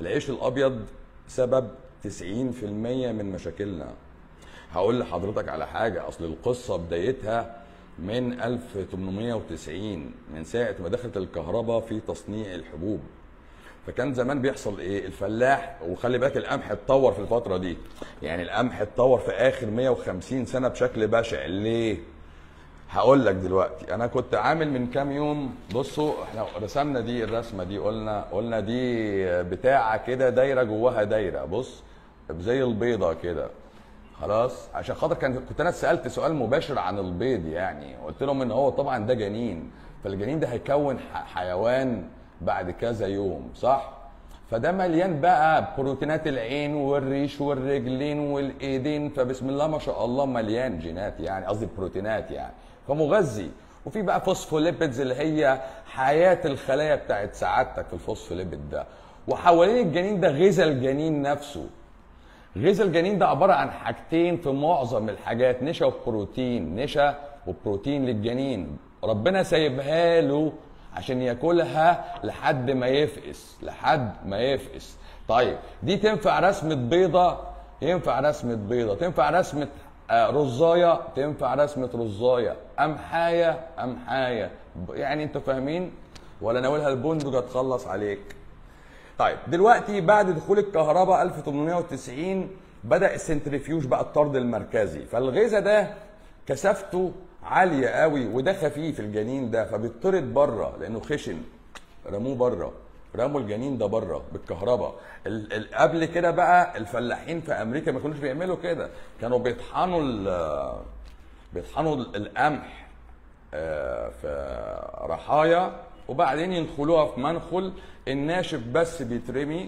العيش الابيض سبب 90% من مشاكلنا هقول لحضرتك على حاجه اصل القصه بدايتها من 1890 من ساعه ما دخلت الكهرباء في تصنيع الحبوب فكان زمان بيحصل ايه الفلاح وخلي بالك القمح اتطور في الفتره دي يعني القمح اتطور في اخر 150 سنه بشكل بشع ليه هقول لك دلوقتي انا كنت عامل من كام يوم بصوا احنا رسمنا دي الرسمه دي قلنا قلنا دي بتاعه كده دايره جواها دايره بص زي البيضه كده خلاص عشان خاطر كان كنت انا سالت سؤال مباشر عن البيض يعني قلت لهم ان هو طبعا ده جنين فالجنين ده هيكون ح- حيوان بعد كذا يوم صح فده مليان بقى بروتينات العين والريش والرجلين والايدين فبسم الله ما شاء الله مليان جينات يعني قصدي بروتينات يعني فمغذي وفي بقى فوسفوليبيدز اللي هي حياه الخلايا بتاعت سعادتك في الفوسفوليبيد ده وحوالين الجنين ده غذاء الجنين نفسه غذاء الجنين ده عباره عن حاجتين في معظم الحاجات نشا وبروتين نشا وبروتين للجنين ربنا سايبها له عشان ياكلها لحد ما يفقس لحد ما يفقس طيب دي تنفع رسمه بيضه ينفع رسمه بيضه تنفع رسمه آه، رزايه تنفع رسمه رزايه قمحايه قمحايه يعني انتوا فاهمين ولا ناولها البندق هتخلص عليك طيب دلوقتي بعد دخول الكهرباء 1890 بدا السنتريفيوج بقى الطرد المركزي فالغذاء ده كثافته عاليه قوي وده خفيف الجنين ده فبيطرد بره لانه خشن رموه بره رموا الجنين ده بره بالكهرباء ال- ال- قبل كده بقى الفلاحين في امريكا ما كانوش بيعملوا كده كانوا بيطحنوا ال- بيطحنوا القمح آه، في رحايا وبعدين ينخلوها في منخل الناشف بس بيترمي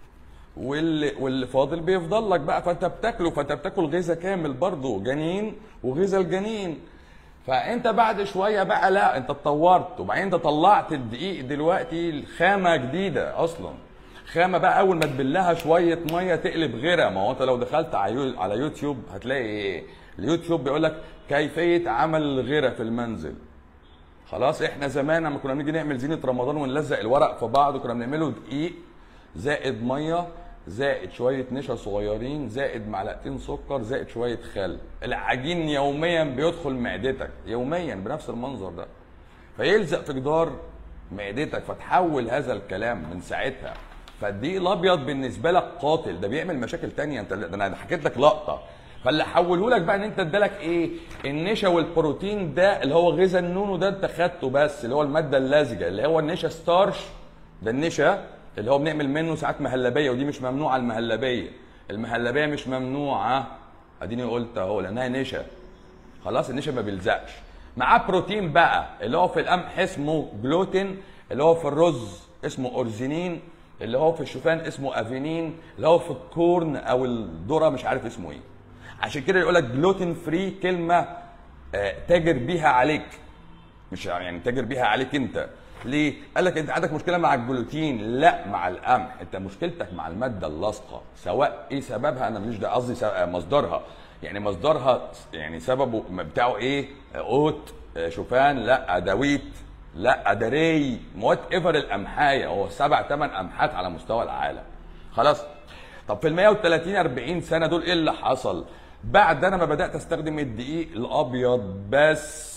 واللي واللي فاضل بيفضل لك بقى فانت بتاكله فانت بتاكل غذاء كامل برضه جنين وغذاء الجنين فانت بعد شويه بقى لا انت اتطورت وبعدين انت طلعت الدقيق دلوقتي خامه جديده اصلا خامه بقى اول ما تبلها شويه ميه تقلب غيرها ما هو انت لو دخلت على يو- على يوتيوب هتلاقي ايه اليوتيوب بيقول لك كيفيه عمل الغيره في المنزل خلاص احنا زمان لما كنا بنيجي نعمل زينه رمضان ونلزق الورق في بعض كنا بنعمله دقيق زائد ميه زائد شويه نشا صغيرين زائد معلقتين سكر زائد شويه خل العجين يوميا بيدخل معدتك يوميا بنفس المنظر ده فيلزق في جدار معدتك فتحول هذا الكلام من ساعتها فالدقيق الابيض بالنسبه لك قاتل ده بيعمل مشاكل تانية انت ده انا حكيت لك لقطه فاللي حوله لك بقى ان انت ادالك ايه النشا والبروتين ده اللي هو غذاء النونو ده انت خدته بس اللي هو الماده اللزجه اللي هو النشا ستارش ده النشا اللي هو بنعمل منه ساعات مهلبيه ودي مش ممنوعه المهلبيه المهلبيه مش ممنوعه اديني قلت اهو لانها نشا خلاص النشا ما بيلزقش معاه بروتين بقى اللي هو في القمح اسمه جلوتين اللي هو في الرز اسمه اورزينين اللي هو في الشوفان اسمه افينين اللي هو في الكورن او الذره مش عارف اسمه ايه عشان كده يقول لك جلوتين فري كلمه آه، تاجر بيها عليك مش يعني تاجر بيها عليك انت ليه؟ قال لك انت عندك مشكله مع الجلوتين لا مع القمح انت مشكلتك مع الماده اللاصقه سواء ايه سببها انا ماليش ده قصدي سبب- مصدرها يعني مصدرها يعني سببه بتاعه ايه؟ قوت شوفان لا ده ويت لا ده ري وات ايفر القمحايه هو سبع ثمان قمحات على مستوى العالم خلاص طب في ال 130 40 سنه دول ايه اللي حصل؟ بعد انا ما بدات استخدم الدقيق الابيض بس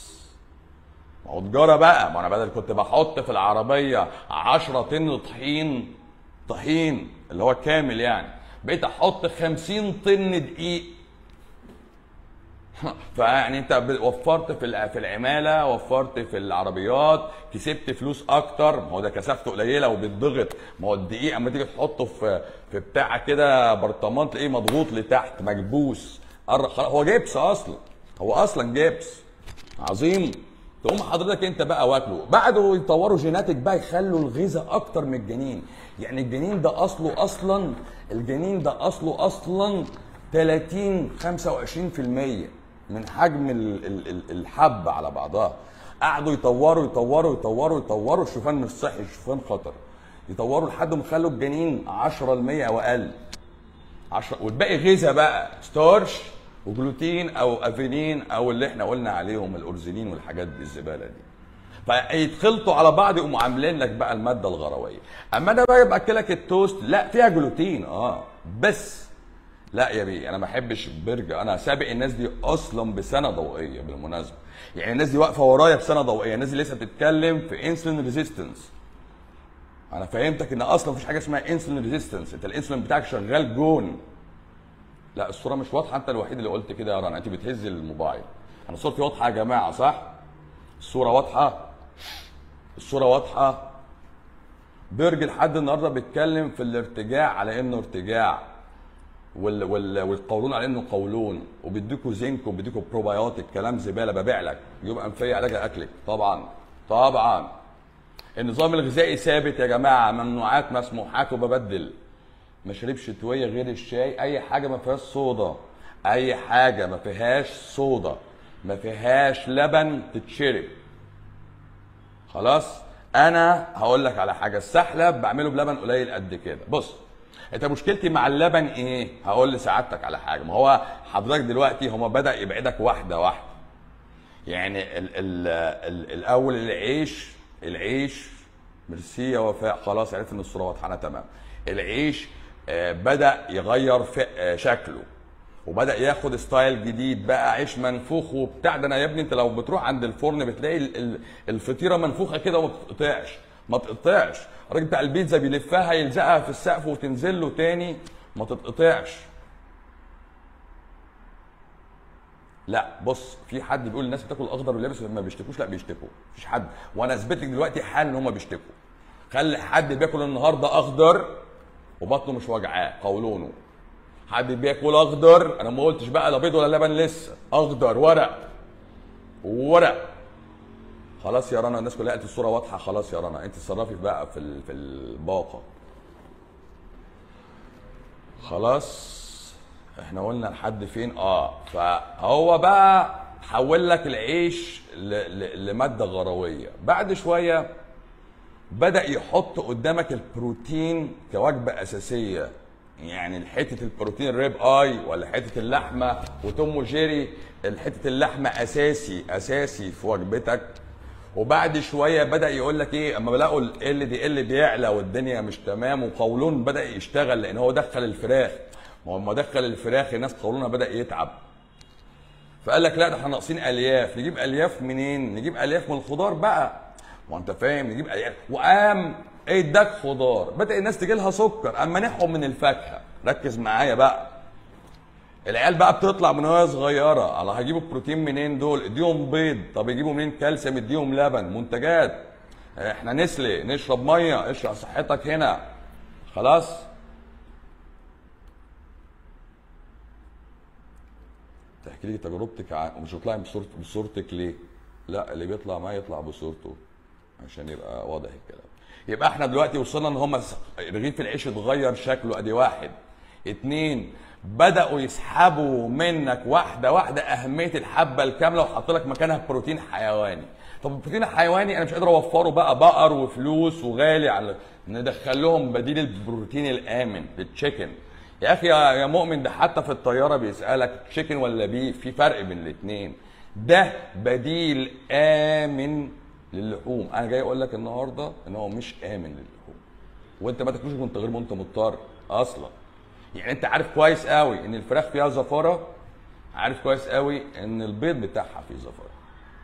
ما هو تجاره بقى ما انا بدل كنت بحط في العربيه 10 طن طحين طحين اللي هو كامل يعني بقيت احط 50 طن دقيق فيعني انت ب- وفرت في الع- في العماله وفرت في العربيات كسبت فلوس اكتر ما هو ده كثافته قليله وبيتضغط ما هو الدقيق اما تيجي تحطه في في بتاع كده برطمان تلاقيه مضغوط لتحت مكبوس قر- خلاص هو جبس اصلا هو اصلا جبس عظيم تقوم حضرتك انت بقى واكله بعده يطوروا جيناتك بقى يخلوا الغذاء اكتر من الجنين يعني الجنين ده اصله اصلا الجنين ده اصله اصلا 30 25% من حجم ال- ال- ال- الحب على بعضها قعدوا يطوروا يطوروا يطوروا يطوروا الشوفان مش صحي الشوفان خطر يطوروا لحد ما خلوا الجنين 10% او اقل 10 والباقي غذاء بقى ستارش وجلوتين او افينين او اللي احنا قلنا عليهم الاورزيلين والحاجات دي الزباله دي فيتخلطوا على بعض يقوموا عاملين لك بقى الماده الغرويه اما انا بقى باكلك التوست لا فيها جلوتين اه بس لا يا بيه انا ما احبش برجر انا سابق الناس دي اصلا بسنه ضوئيه بالمناسبه يعني الناس دي واقفه ورايا بسنه ضوئيه الناس دي لسه بتتكلم في انسولين ريزيستنس انا فهمتك ان اصلا مفيش حاجه اسمها انسولين ريزيستنس انت الانسولين بتاعك شغال جون لا الصوره مش واضحه انت الوحيد اللي قلت كده يا رنا انت بتهز الموبايل انا صورتي واضحه يا جماعه صح الصوره واضحه الصوره واضحه بيرج لحد النهارده بيتكلم في الارتجاع على انه ارتجاع وال وال والقولون على انه قولون وبيديكوا زنك وبيديكوا بروبايوتيك كلام زباله ببيع لك يبقى انفيه علاج اكلك طبعا طبعا النظام الغذائي ثابت يا جماعه ممنوعات مسموحات وببدل مشاريب شتويه غير الشاي اي حاجه ما فيهاش صودا اي حاجه ما فيهاش صودا ما فيهاش لبن تتشرب خلاص انا هقول لك على حاجه السحلب بعمله بلبن قليل قد كده بص انت مشكلتي مع اللبن ايه هقول لسعادتك على حاجه ما هو حضرتك دلوقتي هو بدا يبعدك واحده واحده يعني ال ال ال الاول العيش العيش ميرسي يا وفاء خلاص عرفت ان الصوره واضحه انا تمام العيش آه، بدا يغير في آه، شكله وبدا ياخد ستايل جديد بقى عيش منفوخ وبتاع ده انا يا ابني انت لو بتروح عند الفرن بتلاقي ال- ال- الفطيره منفوخه كده وما بتتقطعش ما تقطعش الراجل بتاع البيتزا بيلفها يلزقها في السقف وتنزل له تاني ما تتقطعش لا بص في حد بيقول الناس بتاكل اخضر واليابس ما بيشتكوش لا بيشتكوا مفيش حد وانا اثبت لك دلوقتي حال ان هم بيشتكوا خلي حد بياكل النهارده اخضر وبطنه مش وجعاه قولونه حد بياكل اخضر انا ما قلتش بقى لا بيض ولا لبن لسه اخضر ورق ورق خلاص يا رنا الناس كلها قالت الصوره واضحه خلاص يا رنا انت اتصرفي بقى في ال- في الباقه خلاص احنا قلنا لحد فين اه فهو بقى حول لك العيش ل... ل... لماده غرويه بعد شويه بدا يحط قدامك البروتين كوجبه اساسيه يعني حته البروتين الريب اي ولا حته اللحمه وتوم وجيري حته اللحمه اساسي اساسي في وجبتك وبعد شويه بدا يقول لك ايه اما بلاقوا ال دي ال بيعلى والدنيا مش تمام وقولون بدا يشتغل لان هو دخل الفراخ ما هو لما دخل الفراخ الناس قولونها بدا يتعب فقال لك لا ده احنا ناقصين الياف نجيب الياف منين نجيب الياف من الخضار بقى ما انت فاهم نجيب الياف وقام اداك خضار بدا الناس تجي لها سكر اما نحهم من الفاكهه ركز معايا بقى العيال بقى بتطلع من وهي صغيره الله هيجيبوا البروتين منين دول اديهم بيض طب يجيبوا منين كالسيوم اديهم لبن منتجات احنا نسلي نشرب ميه اشرب صحتك هنا خلاص تحكي لي تجربتك عن ومش هتطلعي بصورت بصورتك ليه؟ لا اللي بيطلع معايا يطلع بصورته عشان يبقى واضح الكلام. يبقى احنا دلوقتي وصلنا ان هم رغيف العيش اتغير شكله ادي واحد. اتنين بدأوا يسحبوا منك واحدة واحدة أهمية الحبة الكاملة وحط لك مكانها بروتين حيواني. طب البروتين الحيواني أنا مش قادر أوفره بقى بقر وفلوس وغالي على ندخل لهم بديل البروتين الآمن التشيكن. يا اخي يا يا مؤمن ده حتى في الطياره بيسالك تشيكن ولا بيف في فرق بين الاثنين ده بديل امن للحوم انا جاي اقول لك النهارده ان هو مش امن للحوم وانت ما تاكلوش وانت غير ما انت مضطر اصلا يعني انت عارف كويس قوي ان الفراخ فيها زفاره عارف كويس قوي ان البيض بتاعها فيه زفاره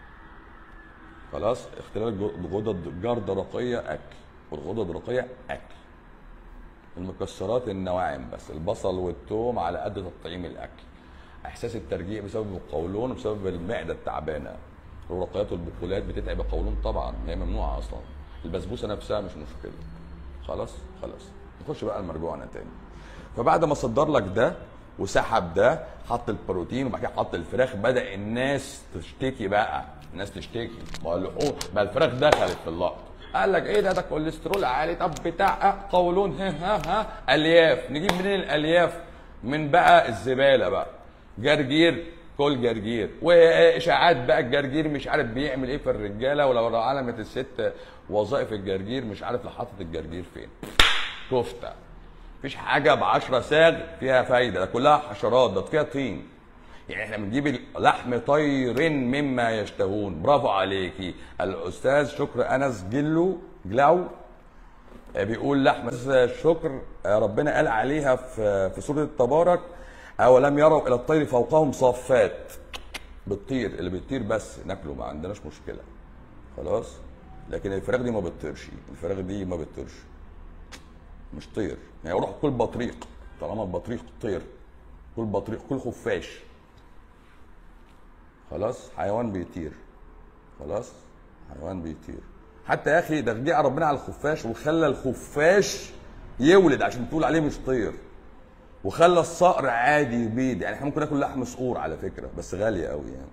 خلاص اختلال الغدد الجرده الرقيه اكل والغدد الرقيه اكل المكسرات النواعم بس البصل والثوم على قد تطعيم الاكل احساس الترجيع بسبب القولون وبسبب المعده التعبانه الرقيات والبقولات بتتعب القولون طبعا هي ممنوعه اصلا البسبوسه نفسها مش مشكله خلاص خلاص نخش بقى المرجوعنا تاني فبعد ما صدر لك ده وسحب ده حط البروتين وبعد كده حط الفراخ بدا الناس تشتكي بقى الناس تشتكي ما هو اللحوم ما الفراخ دخلت في اللقط قال لك ايه ده ده كوليسترول عالي طب بتاع آه، قولون ها ها ها الياف نجيب منين الالياف من بقى الزباله بقى جرجير كل جرجير واشاعات بقى الجرجير مش عارف بيعمل ايه في الرجاله ولو علمت الست وظائف الجرجير مش عارف لو حاطط الجرجير فين كفته مفيش حاجه ب 10 ساغ فيها فايده ده كلها حشرات ده فيها طين يعني احنا بنجيب لحم طير مما يشتهون برافو عليكي الاستاذ شكر انس جلو جلاو بيقول لحم الشكر ربنا قال عليها في في سوره التبارك اولم يروا الى الطير فوقهم صافات بتطير اللي بتطير بس ناكله ما عندناش مشكله خلاص لكن الفراخ دي ما بتطيرش الفراخ دي ما بتطيرش مش طير يعني روح كل بطريق طالما البطريق طير كل بطريق كل خفاش خلاص حيوان بيطير خلاص حيوان بيطير حتى يا اخي ده جه ربنا على الخفاش وخلى الخفاش يولد عشان تقول عليه مش طير وخلى الصقر عادي يبيض يعني احنا ممكن ناكل لحم صقور على فكره بس غاليه قوي يعني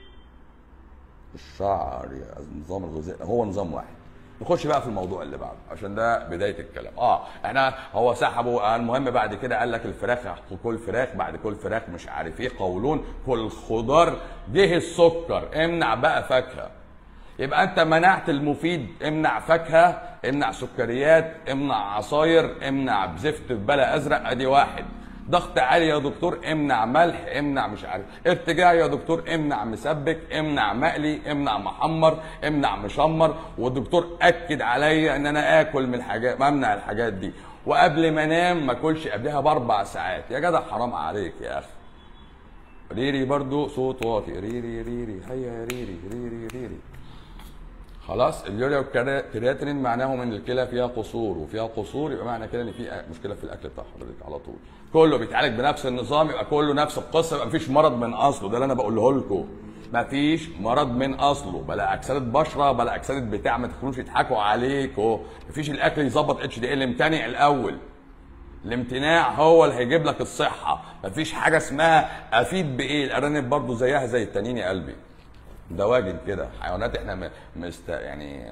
الشعر يا النظام الغذائي هو نظام واحد نخش بقى في الموضوع اللي بعده عشان ده بدايه الكلام اه احنا هو سحبوا المهم بعد كده قال لك الفراخ كل فراخ بعد كل فراخ مش عارف ايه قولون كل خضار جه السكر امنع بقى فاكهه يبقى انت منعت المفيد امنع فاكهه امنع سكريات امنع عصاير امنع زفت بلا ازرق ادي واحد ضغط عالي يا دكتور امنع ملح امنع مش عارف ارتجاع يا دكتور امنع مسبك امنع مقلي امنع محمر امنع مشمر والدكتور اكد عليا ان انا اكل من الحاجات ممنع الحاجات دي وقبل ما انام ما اكلش قبلها باربع ساعات يا جدع حرام عليك يا اخي ريري برضو صوت واطي ريري ريري هيا يا ريري ريري ريري خلاص اليوريا والكرياتين معناهم ان الكلى فيها قصور وفيها قصور يبقى معنى كده ان في مشكله في الاكل بتاع حضرتك على طول كله بيتعالج بنفس النظام يبقى كله نفس القصه يبقى مفيش مرض من اصله ده اللي انا بقوله لكم مفيش مرض من اصله بلا اكسده بشره بلا اكسده بتاع ما تخلوش يضحكوا عليكوا مفيش الاكل يظبط اتش دي ال امتنع الاول الامتناع هو اللي هيجيب لك الصحه مفيش حاجه اسمها افيد بايه الارانب برضو زيها زي التانيين يا قلبي ده واجب كده حيوانات احنا مست يعني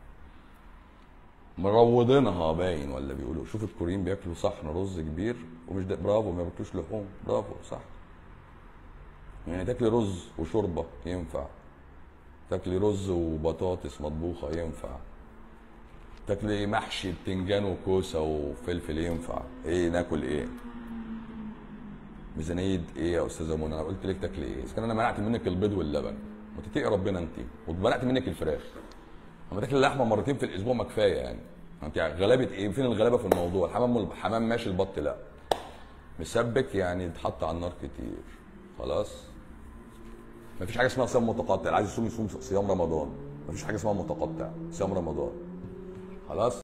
مروضينها باين ولا بيقولوا شوف الكوريين بياكلوا صحن رز كبير ومش ده برافو ما بياكلوش لحوم برافو صح يعني تاكلي رز وشوربه ينفع تاكلي رز وبطاطس مطبوخه ينفع تاكلي محشي بتنجان وكوسه وفلفل ينفع ايه ناكل ايه ميزانيه ايه يا استاذه منى انا قلت لك تاكلي ايه اذا كان انا منعت منك البيض واللبن ما تتقي ربنا انت واتبرأت منك الفراخ اما تاكل اللحمه مرتين في الاسبوع ما كفايه يعني انت غلابه ايه فين الغلابه في الموضوع الحمام الحمام ماشي البط لا مسبك يعني يتحط على النار كتير خلاص ما فيش حاجه اسمها صيام متقطع عايز يصوم يصوم صيام رمضان ما فيش حاجه اسمها متقطع صيام رمضان خلاص